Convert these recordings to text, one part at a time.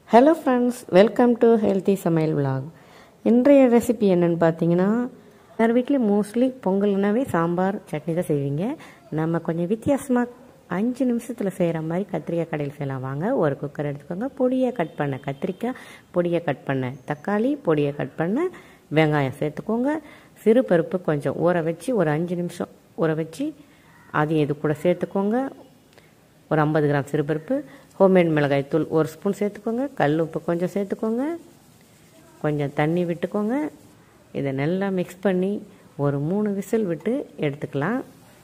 hello friends welcome to healthy சமையல் vlog இன்றைய recipe என்னென்னு பார்த்தீங்கன்னா எல்லார் வீட்லேயும் மோஸ்ட்லி பொங்கல்னாவே சாம்பார் சட்னி தான் செய்வீங்க நம்ம கொஞ்சம் வித்தியாசமாக அஞ்சு நிமிஷத்தில் செய்கிற மாதிரி கத்திரிக்காய் கடையில் செய்யலாம் வாங்க ஒரு குக்கர் எடுத்துக்கோங்க பொடியை கட் பண்ண கத்திரிக்காய் பொடியை கட் பண்ண தக்காளி பொடியை கட் பண்ண வெங்காயம் சேர்த்துக்கோங்க சிறு பருப்பு கொஞ்சம் ஊற வச்சு ஒரு அஞ்சு நிமிஷம் ஊற வச்சு அதையும் இது கூட சேர்த்துக்கோங்க ஒரு ஐம்பது கிராம் சிறுபருப்பு ஹோம்மேட் மிளகாய் தூள் ஒரு ஸ்பூன் சேர்த்துக்கோங்க கல் உப்பு கொஞ்சம் சேர்த்துக்கோங்க கொஞ்சம் தண்ணி விட்டுக்கோங்க இதை நல்லா மிக்ஸ் பண்ணி ஒரு மூணு விசில் விட்டு எடுத்துக்கலாம்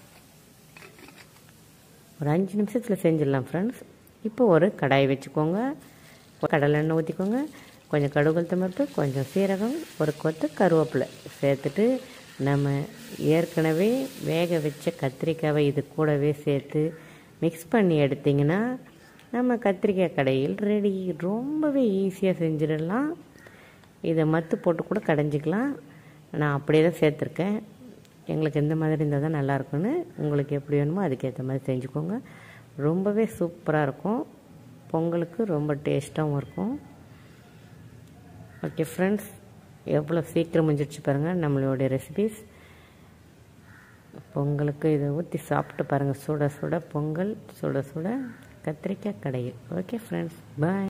ஒரு அஞ்சு நிமிஷத்தில் செஞ்சிடலாம் ஃப்ரெண்ட்ஸ் இப்போ ஒரு கடாய் வச்சுக்கோங்க கடலை எண்ணெய் ஊற்றிக்கோங்க கொஞ்சம் கடுகு தமர்ப்பு கொஞ்சம் சீரகம் ஒரு கொத்து கருவேப்பிலை சேர்த்துட்டு நம்ம ஏற்கனவே வேக வச்ச கத்திரிக்காவை இது கூடவே சேர்த்து மிக்ஸ் பண்ணி எடுத்திங்கன்னா நம்ம கத்திரிக்காய் கடையில் ரெடி ரொம்பவே ஈஸியாக செஞ்சிடலாம் இதை மத்து போட்டு கூட கடைஞ்சிக்கலாம் நான் அப்படியே தான் சேர்த்துருக்கேன் எங்களுக்கு எந்த மாதிரி இருந்தால் தான் நல்லாயிருக்குன்னு உங்களுக்கு எப்படி வேணுமோ அதுக்கேற்ற மாதிரி செஞ்சுக்கோங்க ரொம்பவே சூப்பராக இருக்கும் பொங்கலுக்கு ரொம்ப டேஸ்ட்டாகவும் இருக்கும் ஓகே ஃப்ரெண்ட்ஸ் எவ்வளோ சீக்கிரம் முடிஞ்சிடுச்சு பாருங்கள் நம்மளுடைய ரெசிபீஸ் பொங்கலுக்கு இதை ஊற்றி சாப்பிட்டு பாருங்கள் சுட சுட பொங்கல் சுட சுட கத்திரிக்காய் கடையில் ஓகே ஃப்ரெண்ட்ஸ் பாய்